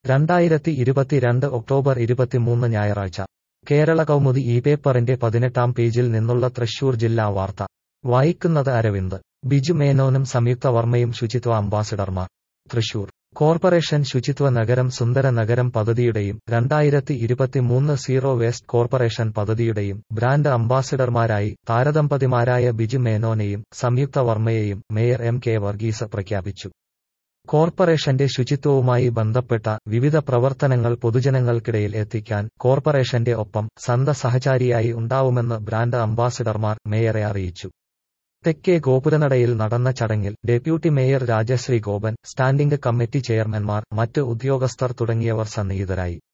രണ്ടായിരത്തി ഇരുപത്തിരണ്ട് ഒക്ടോബർ ഇരുപത്തിമൂന്ന് ഞായറാഴ്ച കേരള കൗമുദി ഈ പേപ്പറിന്റെ പതിനെട്ടാം പേജിൽ നിന്നുള്ള തൃശൂർ ജില്ലാ വാർത്ത വായിക്കുന്നത് അരവിന്ദ് ബിജു മേനോനും സംയുക്ത വർമ്മയും ശുചിത്വ അംബാസിഡർമാർ തൃശൂർ കോർപ്പറേഷൻ ശുചിത്വ നഗരം സുന്ദര നഗരം പദ്ധതിയുടെയും രണ്ടായിരത്തി ഇരുപത്തിമൂന്ന് സീറോ വേസ്റ്റ് കോർപ്പറേഷൻ പദ്ധതിയുടെയും ബ്രാൻഡ് അംബാസിഡർമാരായി താരദമ്പതിമാരായ ബിജു മേനോനെയും സംയുക്ത വർമ്മയെയും മേയർ എം കെ വർഗീസ് പ്രഖ്യാപിച്ചു കോർപ്പറേഷന്റെ ശുചിത്വവുമായി ബന്ധപ്പെട്ട വിവിധ പ്രവർത്തനങ്ങൾ പൊതുജനങ്ങൾക്കിടയിൽ എത്തിക്കാൻ കോർപ്പറേഷന്റെ ഒപ്പം സന്ത സഹചാരിയായി ഉണ്ടാവുമെന്ന് ബ്രാൻഡ് അംബാസിഡർമാർ മേയറെ അറിയിച്ചു തെക്കേ ഗോപുരനടയിൽ നടന്ന ചടങ്ങിൽ deputy mayor Rajasree Gopan standing committee ചെയർമാൻമാർ മറ്റ് ഉദ്യോഗസ്ഥർ തുടങ്ങിയവർ സന്നിഹിതരായി